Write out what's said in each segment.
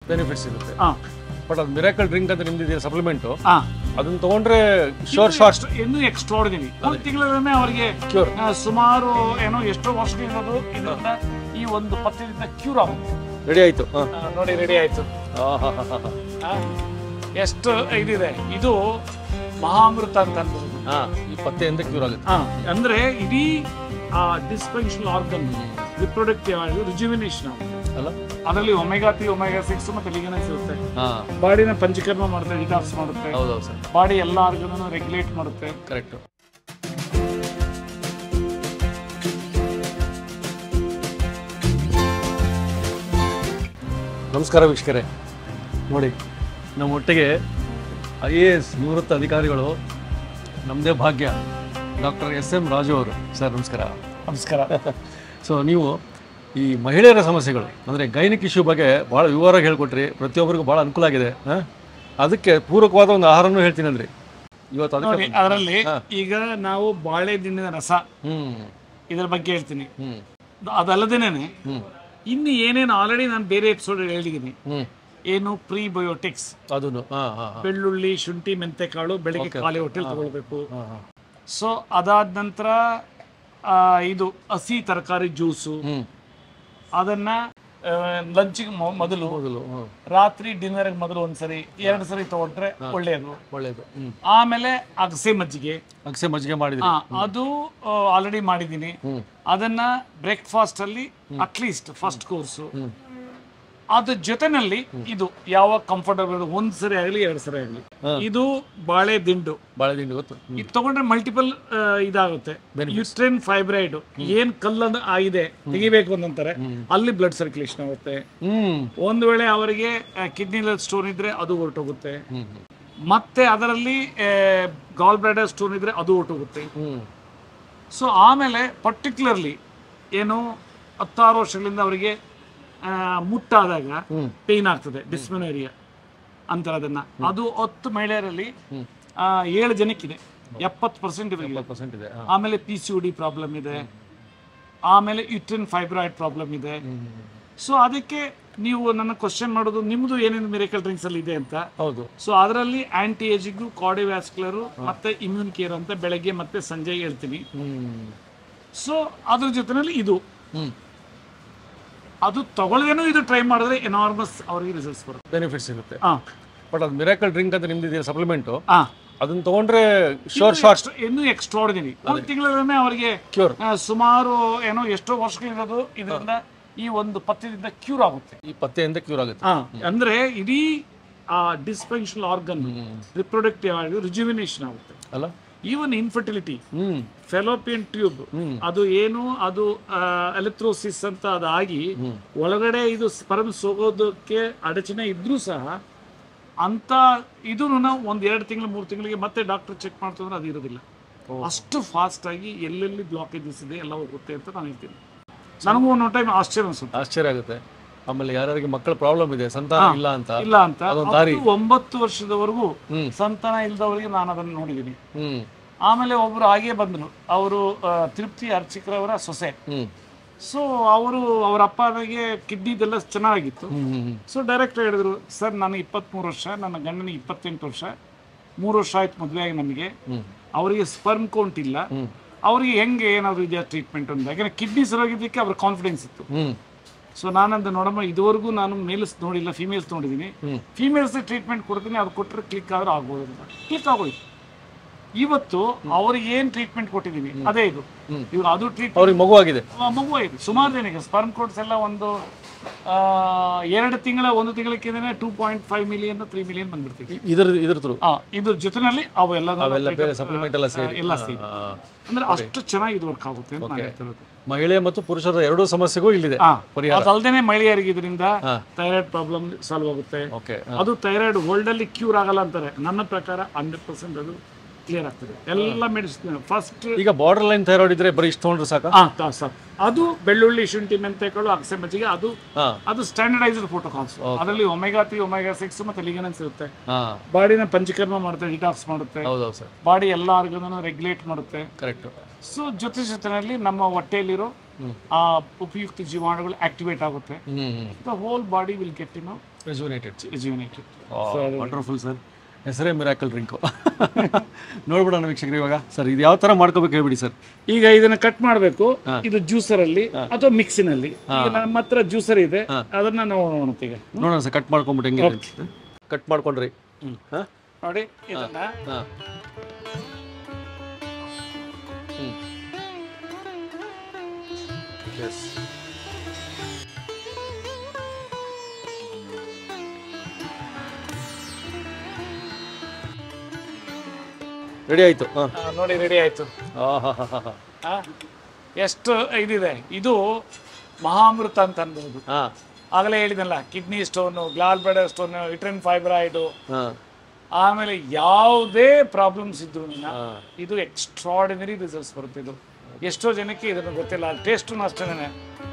Benefits ಇರುತ್ತೆ ಹಾ but ಅದು ಮಿರಾಕಲ್ ಡ್ರಿಂಕ್ ಅಂತ ನಿಮ್ದು ಇದೆಯಾ ಸಪ್ಲಿಮೆಂಟು ಹಾ ಅದನ್ನ ತಗೊಂಡ್ರೆ ಶೋರ್ ಶಾರ್ಟ್ ಇನ್ನೂ ಎಕ್ಸ್ಟ್ರಾರ್ಡಿನರಿ ಒಂದು ತಿಂಗಳಲ್ಲೇ ಅವರಿಗೆ ಕ್ಯೂರ್ ಆ, ಸುಮಾರು ಏನೋ ಎಷ್ಟೋ ವರ್ಷಗಳಿರೋದು ಇದರಿಂದ ಈ ಒಂದು ಪಥ್ಯದಿಂದ ಕ್ಯೂರ್ ಆಗುತ್ತೆ ರೆಡಿ ಆಯ್ತು ಹಾ ಆ, ನೋಡಿ ರೆಡಿ ಆಯ್ತು ಆ, ಎಷ್ಟು ಇದಿದೆ ಇದು ಮಹಾಮೃತ ಅಂತ ಅನ್ಬೋದು ಹಾ ಈ ಪತ್ತೆಯಿಂದ ಕ್ಯೂರ್ ಆಗುತ್ತೆ ಆ, ಅಂದ್ರೆ ಇಡೀ ಆ ಡಿಸ್ಫಂಕ್ಷನಲ್ ಆರ್ಗನ್ ರಿಪ್ರೊಡಕ್ಟಿವ್ ಆಗಿ ರಿಜುವಿನೇಷನ್ ಆಗುತ್ತೆ ಅಲ್ಲ ಅದರಲ್ಲಿ ಒಮೆಗಾ ತ್ರೀ ಒಮೆಗಾ ಸಿಕ್ಸ್ ಮತ್ತೆ ಲಿಗನೆನ್ಸ್ ಇರುತ್ತೆ ಹಾ ಬಾಡಿನ ಪಂಚಕರ್ಮ ಮಾಡುತ್ತೆ ಡಿಟಾಕ್ಸ್ ಮಾಡುತ್ತೆ ಹೌದೌದು ಸರ್ ಬಾಡಿ ಎಲ್ಲ ಆರ್ಗನ್ ರೆಗ್ಯುಲೇಟ್ ಮಾಡುತ್ತೆ ಕರೆಕ್ಟ್ ನಮಸ್ಕಾರ ವೀಕ್ಷಕರೇ ನೋಡಿ ನಮ್ಮ ಒಟ್ಟಿಗೆ ಐ ಎ ಎಸ್ ನಿವೃತ್ತ ಅಧಿಕಾರಿಗಳು ನಮ್ಮದೇ ಭಾಗ್ಯ ಡಾಕ್ಟರ್ ಎಸ್ ಎಂ ರಾಜು ಅವರು ಸರ್ ನಮಸ್ಕಾರ ನಮಸ್ಕಾರ ಸೊ ನೀವು ಈ ಮಹಿಳೆಯರ ಸಮಸ್ಯೆಗಳು ಅಂದರೆ ಗೈನಿಕ್ ಇಶ್ಯೂ ಬಗ್ಗೆ ಭಾಳ ವಿವರವಾಗಿ ಹೇಳ್ಕೊಟ್ರಿ ಪ್ರತಿಯೊಬ್ಬರಿಗೂ ಭಾಳ ಅನುಕೂಲ ಆಗಿದೆ ಆ? ಅದಕ್ಕೆ ಪೂರಕವಾದ ಒಂದು ಆಹಾರನೂ ಹೇಳ್ತೀನಿ ಅಂದ್ರಿ ಇವತ್ತು ನೋಡಿ ಅದಕ್ಕೆ ಅದರಲ್ಲಿ ಈಗ ನಾವು ಬಾಳೆ ದಿಂಡಿನ ರಸ ಹ್ಞೂ ಇದ್ರ ಬಗ್ಗೆ ಹೇಳ್ತೀನಿ ಹ್ಞೂ ಅದಲ್ಲದೇನೆ ಹ್ಞೂ ಇನ್ನು ಏನೇನು ಆಲ್ರೆಡಿ ನಾನು ಬೇರೆ ಎಪಿಸೋಡ್ ಹೇಳಿದ್ದೀನಿ ಹ್ಞೂ ಏನು ಪ್ರೀಬಯೋಟಿಕ್ಸ್ ಅದನ್ನು ಹಾಂ ಹಾಂ ಹಾಂ ಬೆಳ್ಳುಳ್ಳಿ ಶುಂಠಿ ಮೆಂತೆಕಾಳು ಬೆಳಿಗ್ಗೆ ಖಾಲಿ ಹೊಟ್ಟೆಲ್ ತಗೊಳ್ಬೇಕು ಹಾಂ ಹಾಂ ಸೊ ಅದಾದ ನಂತರ ಆ, ಇದು ಹಸಿ ತರಕಾರಿ ಜ್ಯೂಸು ಹ್ಞೂ ಅದನ್ನ ಲಂಚಿಗೆ ಮೊದಲು ಮೊದಲು ಹ್ಞೂ ರಾತ್ರಿ ಡಿನ್ನರ್ಗೆ ಮೊದಲು ಒಂದ್ಸರಿ ಎರಡು ಸರಿ ತಗೊಂಡ್ರೆ ಒಳ್ಳೆಯದು ಒಳ್ಳೆಯದು ಹ್ಞೂ ಆಮೇಲೆ ಅಗಸೆ ಮಜ್ಜಿಗೆ ಅಗಸೆ ಮಜ್ಜಿಗೆ ಮಾಡಿದ್ರಿ ಆ, ಅದು ಆಲ್ರೆಡಿ ಮಾಡಿದ್ದೀನಿ ಹ್ಞೂ ಅದನ್ನ ಬ್ರೇಕ್ಫಾಸ್ಟ್ ಅಲ್ಲಿ ಅಟ್ಲೀಸ್ಟ್ ಫಸ್ಟ್ ಕೋರ್ಸು ಹ್ಞೂ ಅದ್ರ ಜೊತೆನಲ್ಲಿ ಇದು ಯಾವ ಕಂಫರ್ಟಬಲ್ ಒಂದ್ ಸರಿ ಆಗಲಿ ಎರಡು ಸರಿ ಆಗಲಿ ಹಾ. ಇದು ಬಾಳೆ ದಿಂಡು ಬಾಳೆ ತಿಂಡಿ ಗೊತ್ತು ಹ್ಞೂ ಇದು ತಗೊಂಡ್ರೆ ಮಲ್ಟಿಪಲ್ ಇದಾಗುತ್ತೆ ಯುಟ್ರೆನ್ ಫೈಬ್ರೈಡ್ ಏನ್ ಕಲ್ಲನ್ನು ಆಗಿದೆ ತೆಗಿಬೇಕು ಅಂತಂತಾರೆ ಅಲ್ಲಿ ಬ್ಲಡ್ ಸರ್ಕ್ಯುಲೇಷನ್ ಆಗುತ್ತೆ ಹ್ಞೂ ಒಂದು ವೇಳೆ ಅವರಿಗೆ ಕಿಡ್ನಿ ಸ್ಟೋನ್ ಇದ್ರೆ ಅದು ಹೊರಟೋಗುತ್ತೆ ಹ್ಞೂ ಮತ್ತೆ ಅದರಲ್ಲಿ ಗಾಲ್ ಬ್ಲಾಡರ್ ಸ್ಟೋನ್ ಇದ್ರೆ ಅದು ಹೊರಟೋಗುತ್ತೆ ಹ್ಞೂ ಸೊ ಆಮೇಲೆ ಪರ್ಟಿಕ್ಯುಲರ್ಲಿ ಏನು ಹತ್ತಾರು ವರ್ಷಗಳಿಂದ ಅವರಿಗೆ ಆ, ಮುಟ್ಟಾದಾಗ ಹ್ಞೂ ಪೇನ್ ಆಗ್ತದೆ ಡಿಸ್ಮೆನೋರಿಯಾ ಅಂತಾರೆ ಅದನ್ನ ಅದು ಹತ್ತು ಮಹಿಳೆಯರಲ್ಲಿ ಆ, ಏಳು ಜನಕ್ಕಿದೆ ಎಪ್ಪತ್ತು ಪರ್ಸೆಂಟ್ ಇವರಿಗೆ ಪರ್ಸೆಂಟ್ ಇದೆ ಹಾಂ ಆಮೇಲೆ ಪಿ ಸಿ ಡಿ ಪ್ರಾಬ್ಲಮ್ ಇದೆ ಆಮೇಲೆ ಯುಟ್ರಿನ್ ಫೈಬ್ರಾಯ್ಡ್ ಪ್ರಾಬ್ಲಮ್ ಇದೆ ಸೊ ಅದಕ್ಕೆ ನೀವು ನನ್ನ ಕ್ವಶನ್ ಮಾಡೋದು ನಿಮ್ಮದು ಏನೇನು ಮಿರೇಕಲ್ ಡ್ರಿಂಕ್ಸ್ ಅಲ್ಲಿ ಇದೆ ಅಂತ ಹೌದು ಸೊ ಅದರಲ್ಲಿ ಆಂಟಿ ಏಜಿಂಗು ಕಾರ್ಡಿವ್ಯಾಸ್ಕ್ಯುಲರ್ ಮತ್ತೆ ಇಮ್ಯೂನ್ ಕೇರ್ ಅಂತ ಬೆಳಗ್ಗೆ ಮತ್ತೆ ಸಂಜೆ ಹೇಳ್ತೀನಿ ಹ್ಞೂ ಸೊ ಅದ್ರ ಜೊತೆನಲ್ಲಿ ಇದು ಹ್ಞೂ ಅದು ತಗೊಳ್ಳದೇನು ಇದು ಟ್ರೈ ಮಾಡಿದ್ರೆ ಎನಾರ್ಮಸ್ ಅವರಿಗೆ ರಿಸಲ್ಟ್ಸ್ ಬರುತ್ತೆ ಬೆನಿಫಿಟ್ಸ್ ಇರುತ್ತೆ ಹಾ ಬಟ್ ಅದು ಮಿರಾಕಲ್ ಡ್ರಿಂಕ್ ಅಂತ ನಿಮ್ದು ಇದೆಯಾ ಸಪ್ಲಿಮೆಂಟು ಹಾ ಅದನ್ನ ತಗೊಂಡ್ರೆ ಶೋರ್ ಶಾರ್ಟ್ ಇನ್ನೂ ಎಕ್ಸ್ಟ್ರಾರ್ಡಿನರಿ ಒಂದು ತಿಂಗಳಲ್ಲೇ ಅವರಿಗೆ ಕ್ಯೂರ್ ಆ, ಸುಮಾರು ಏನೋ ಎಷ್ಟೋ ವರ್ಷಗಳಿರೋದು ಇದರಿಂದ ಈ ಒಂದು ಪಥ್ಯದಿಂದ ಕ್ಯೂರ್ ಆಗುತ್ತೆ ಈ ಪತ್ತೆಯಿಂದ ಕ್ಯೂರ್ ಆಗುತ್ತೆ ಹಾ ಅಂದ್ರೆ ಇಡೀ ಆ ಡಿಸ್ಫಂಕ್ಷನಲ್ ಆರ್ಗನ್ ರಿಪ್ರೊಡಕ್ಟಿವ್ ಆಗಿ ರಿಜುವಿನೇಷನ್ ಆಗುತ್ತೆ ಅಲ್ಲ ಈವನ್ ಇನ್ಫರ್ಟಿಲಿಟಿ ಹ್ಞೂ ಫೆಲೋಪಿಯನ್ ಟ್ಯೂಬ್ ಹ್ಮ್. ಅದು ಏನು ಅದು ಎಲೆಕ್ಟ್ರೋಸಿಸ್ ಅಂತ ಅದಾಗಿ ಒಳಗಡೆ ಇದು ಸ್ಪರ್ಮ್ ಹೋಗೋದಕ್ಕೆ ಅಡಚಣೆ ಇದ್ರೂ ಸಹ ಅಂತ ಇದು ಒಂದ್ ಎರಡು ತಿಂಗಳು ಮೂರು ತಿಂಗಳಿಗೆ ಮತ್ತೆ ಡಾಕ್ಟರ್ ಚೆಕ್ ಮಾಡ್ತಂದ್ರೆ ಅದು ಇರೋದಿಲ್ಲ ಅಷ್ಟು ಫಾಸ್ಟ್ ಆಗಿ ಎಲ್ಲೆಲ್ಲಿ ಬ್ಲಾಕೇಜಸ್ ಇದೆ ಎಲ್ಲ ಹೋಗುತ್ತೆ ಅಂತ ನಾನು ಹೇಳ್ತೀನಿ ನನಗೂ ಒಂದೊಂದು ಟೈಮ್ ಆಶ್ಚರ್ಯ ಅನ್ಸುತ್ತೆ ಆಶ್ಚರ್ಯ ಆಗುತ್ತೆ ಆಮೇಲೆ ಯಾರ್ಯಾರಿಗೆ ಮಕ್ಕಳ ಪ್ರಾಬ್ಲಮ್ ಇದೆ ಸಂತಾನ ಇಲ್ಲ ಅಂತ ಇಲ್ಲ ಅಂತ ಅದೊಂದ್ ದಾರಿ. ಹತ್ತು, ಒಂಬತ್ತು ವರ್ಷದವರೆಗೂ ಹ್ಮ್. ಸಂತಾನ ಇಲ್ದವರಿಗೆ ನಾನು ಅದನ್ನು ನೋಡಿದ್ದೀನಿ ಹ್ಮ್ ಆಮೇಲೆ ಒಬ್ರು ಹಾಗೆ ಬಂದ್ರು ಅವರು ತಿರುಪ್ತಿ ಅರ್ಚಕರವರ ಸೊಸೆ ಹ್ಮ್ ಸೊ ಅವರು ಅವ್ರ ಅಪ್ಪನಿಗೆ ಕಿಡ್ನಿದೆಲ್ಲ ಚೆನ್ನಾಗಿತ್ತು ಹ್ಮ್ ಹ್ಮ್ ಸೊ ಡೈರೆಕ್ಟ್ ಹೇಳಿದ್ರು ಸರ್ ನನಗೆ ಇಪ್ಪತ್ತ್ಮೂರು ವರ್ಷ ನನ್ನ ಗಂಡನಿಗೆ ಇಪ್ಪತ್ತೆಂಟು ವರ್ಷ ಮೂರು ವರ್ಷ ಆಯ್ತು ಮದುವೆ ಆಗಿ ನಮಗೆ ಹ್ಮ್ ಅವರಿಗೆ ಸ್ಪರ್ಮ್ ಕೌಂಟ್ ಇಲ್ಲ ಹ್ಮ್ ಅವರಿಗೆ ಹೆಂಗೆ ಏನಾದ್ರು ಇದೆಯಾ ಟ್ರೀಟ್ಮೆಂಟ್ ಅಂತ ಯಾಕಂದ್ರೆ ಕಿಡ್ನಿ ಸರೋಗಿದ್ದಕ್ಕೆ ಅವ್ರ ಕಾನ್ಫಿಡೆನ್ಸ್ ಇತ್ತು ಹ್ಮ್ ಸೊ ನಾನಂದು ನೋಡಮ್ಮ ಇದುವರೆಗೂ ನಾನು ಮೇಲ್ಸ್ ನೋಡಿಲ್ಲ ಫಿಮೇಲ್ಸ್ ನೋಡಿದ್ದೀನಿ ಹ್ಮ್. ಫಿಮೇಲ್ಸ್ ಟ್ರೀಟ್ಮೆಂಟ್ ಕೊಡ್ತೀನಿ ಅದು ಕೊಟ್ಟರೆ ಕ್ಲಿಕ್ ಆದ್ರೆ ಆಗ್ಬೋದು ಅಂತ ಕ್ಲಿಕ್ ಆಗೋಯ್ತು ಇವತ್ತು ಅವ್ರಿಗೆ ಏನ್ ಟ್ರೀಟ್ಮೆಂಟ್ ಕೊಟ್ಟಿದ್ದೀನಿ ಅದೇ ಇದು ಹ್ಮ್. ಇವ್ರು ಅದು ಟ್ರೀಟ್ಮೆಂಟ್ ಅವ್ರಿಗೆ ಮಗು ಆಗಿದೆ ಮಗು ಆಯ್ತು ಸುಮಾರು ಜನಕ್ಕೆ ಸ್ಪರ್ಮ್ ಕೋಡ್ಸ್ ಎಲ್ಲ ಒಂದು ಆ, ಎರಡು ತಿಂಗಳ ಒಂದು ತಿಂಗಳಕ್ಕಿಂತ two point five million three million ಬಂದ್ಬಿಡ್ತೀವಿ ಇ- ಇದ್ರ ಇದ್ರ ಥ್ರೂ ಆ, ಇದ್ರ ಜೊತೆನಲ್ಲಿ ಅವೆಲ್ಲ ಅವೆಲ್ಲ ಬೇರೆ ಸಪ್ಲಿಮೆಂಟ್ ಎಲ್ಲ ಸೇರಿ ಎಲ್ಲ ಸೇರಿ ಆ, ಅಂದ್ರೆ ಅಷ್ಟು ಚೆನ್ನಾಗಿ ಇದು ವರ್ಕ್ ಆಗುತ್ತೆ ಅಂತ ನಾನು ಹೇಳ್ತಿರೋದು ಮಹಿಳೆ ಮತ್ತು ಪುರುಷರ ಎರಡೂ ಸಮಸ್ಯೆಗೂ ಇಲ್ಲಿದೆ ಹಾ ಪರಿಹಾರ ಅದಲ್ದೇನೆ ಮಹಿಳೆಯರಿಗೆ ಇದರಿಂದ ಹಾ. ಥೈರಾಯ್ಡ್ ಪ್ರಾಬ್ಲಮ್ ಸಾಲ್ವ್ ಆಗುತ್ತೆ ಓಕೆ ಅದು ಥೈರಾಯ್ಡ್ ವರ್ಲ್ಡ್ ಅಲ್ಲಿ ಕ್ಯೂರ್ ಆಗಲ್ಲ ಅಂತಾರೆ ನನ್ನ ಪ್ರಕಾರ ಹಂಡ್ರೆಡ್ ಪರ್ಸೆಂಟ್ ಅದು ಕ್ಲಿಯರ್ ಆಗ್ತದೆ ಎಲ್ಲ ಮೆಡಿಸಿನ್ ಫಸ್ಟ್ ಈಗ ಬಾರ್ಡರ್ ಲೈನ್ ಥೈರಾಯ್ಡ್ ಇದ್ರೆ ಬರೀ ಇಷ್ಟು ತೊಗೊಂಡ್ರೆ ಸಾಕ ಅದು ಬೆಳ್ಳುಳ್ಳಿ ಶುಂಠಿ ಮೆಂತೆಕಾಳು ಅಗಸೆ ಮಜ್ಜಿಗೆ ಅದು ಹಾ ಅದು ಸ್ಟ್ಯಾಂಡರ್ಡೈಸ್ಡ್ ಪ್ರೋಟೋಕಾಲ್ಸ್ ಅದರಲ್ಲಿ ಒಮೆಗಾ ತ್ರೀ ಒಮೆಗಾ ಸಿಕ್ಸ್ ಮತ್ತೆ ಲಿಗನೆನ್ಸ್ ಇರುತ್ತೆ ಹಾ ಬಾಡಿನ ಪಂಚಕರ್ಮ ಮಾಡುತ್ತೆ ಡಿಟಾಕ್ಸ್ ಮಾಡುತ್ತೆ ಹೌದೌದು ಸರ್ ಬಾಡಿ ಎಲ್ಲ ಆರ್ಗನ್ ರೆಗ್ಯುಲೇಟ್ ಮಾಡುತ್ತೆ ಕರೆಕ್ಟ್ ಸೊ ಜೊತೆ ಜೊತೆನಲ್ಲಿ ನಮ್ಮ ಹೊಟ್ಟೆಯಲ್ಲಿರೋ ಆ ಉಪಯುಕ್ತ ಜೀವಾಣುಗಳು ಆಕ್ಟಿವೇಟ್ ಆಗುತ್ತೆ ಹ್ಮ್ ಹ್ಮ್ the whole body will get in rejuvenated rejuvenated wonderful sir ಹೆಸರೇ ಮಿರಾಕಲ್ ಡ್ರಿಂಕು ನೋಡ್ಬಿಡೋಣ ವೀಕ್ಷಕರು ಇವಾಗ ಸರ್ ಇದು ಯಾವ ಥರ ಮಾಡ್ಕೋಬೇಕು ಹೇಳ್ಬಿಡಿ ಸರ್ ಈಗ ಇದನ್ನ ಕಟ್ ಮಾಡಬೇಕು ಇದು ಜ್ಯೂಸರ್ ಅಲ್ಲಿ ಅಥವಾ ಮಿಕ್ಸಿನಲ್ಲಿ ಈಗ ನಮ್ಮ ಹತ್ರ ಜ್ಯೂಸರ್ ಇದೆ ಅದನ್ನ ನಾವು ನೋಡೋಣ ಈಗ ನೋಡೋಣ ಸರ್ ಕಟ್ ಮಾಡ್ಕೊಂಬಿಟ್ಟು ಹೆಂಗೆ ಕಟ್ ಮಾಡ್ಕೊಂಡ್ರಿ ಹಾಂ ನೋಡಿ ಇದನ್ನ ಹಾಂ ಎಸ್ ರೆಡಿ ಆಯಿತು ಹಾಂ ಆ, ನೋಡಿ ರೆಡಿ ಆಯ್ತು ಹಾಂ ಹಾಂ ಹಾಂ ಹಾಂ ಆ, ಎಷ್ಟು ಇದಿದೆ ಇದು ಮಹಾಮೃತ ಅಂತ ಅನ್ಬಹುದು ಹಾಂ ಆಗಲೇ ಹೇಳಿದ್ನಲ್ಲ kidney stone gall bladder stone uterine fibroid ಹಾಂ ಆಮೇಲೆ ಯಾವುದೇ ಪ್ರಾಬ್ಲಮ್ಸ್ ಇದ್ರು ಹಾಂ ಇದು ಎಕ್ಸ್ಟ್ರಾಡಿನರಿ ರಿಸಲ್ಟ್ಸ್ ಬರುತ್ತೆ ಇದು ಎಷ್ಟೋ ಜನಕ್ಕೆ ಇದನ್ನು ಗೊತ್ತಿಲ್ಲ ಟೇಸ್ಟು ಅಷ್ಟೇನೆ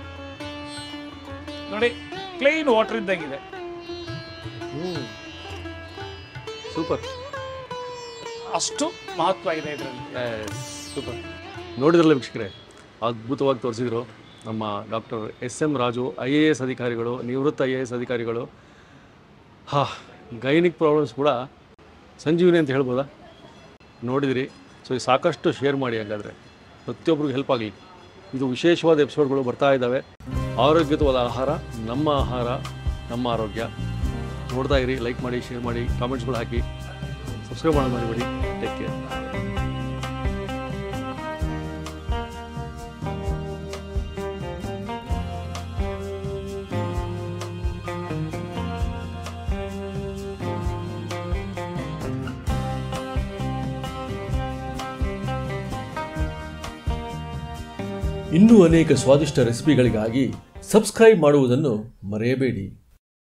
ನೋಡಿ ಪ್ಲೈನ್ ವಾಟರ್ ಇದ್ದಂಗಿದೆ ಹ್ಞೂ ಸೂಪರ್ ಅಷ್ಟು ಮಹತ್ವ ಇದೆ ಇದರಲ್ಲಿ ಸೂಪರ್ ನೋಡಿದ್ರಲ್ಲ ವೀಕ್ಷಕರೇ ಅದ್ಭುತವಾಗಿ ತೋರಿಸಿದ್ರು ನಮ್ಮ doctor S M Raju I A S ಅಧಿಕಾರಿಗಳು ನಿವೃತ್ತ ಐ ಎ ಎಸ್ ಅಧಿಕಾರಿಗಳು ಹಾ ಗೈನಿಕ್ ಪ್ರಾಬ್ಲಮ್ಸ್ ಕೂಡ ಸಂಜೀವಿನಿ ಅಂತ ಹೇಳ್ಬೋದಾ ನೋಡಿದಿರಿ ಸೊ ಇದು ಸಾಕಷ್ಟು ಶೇರ್ ಮಾಡಿ ಹಾಗಾದರೆ ಪ್ರತಿಯೊಬ್ಬರಿಗೂ ಹೆಲ್ಪ್ ಆಗಲಿ ಇದು ವಿಶೇಷವಾದ ಎಪಿಸೋಡ್ಗಳು ಬರ್ತಾ ಇದ್ದಾವೆ ಆರೋಗ್ಯಯುತವಾದ ಆಹಾರ ನಮ್ಮ ಆಹಾರ ನಮ್ಮ ಆರೋಗ್ಯ ನೋಡ್ತಾ ಇರಿ ಲೈಕ್ ಮಾಡಿ ಶೇರ್ ಮಾಡಿ ಕಾಮೆಂಟ್ಸ್ಗಳು ಹಾಕಿ ಸಬ್ಸ್ಕ್ರೈಬ್ ಮಾಡೋದು ಮರಿಬೇಡಿ ಟೇಕ್ ಕೇರ್ ಇನ್ನೂ ಅನೇಕ ಸ್ವಾದಿಷ್ಟ ರೆಸಿಪಿಗಳಿಗಾಗಿ ಸಬ್ಸ್ಕ್ರೈಬ್ ಮಾಡುವುದನ್ನು ಮರೆಯಬೇಡಿ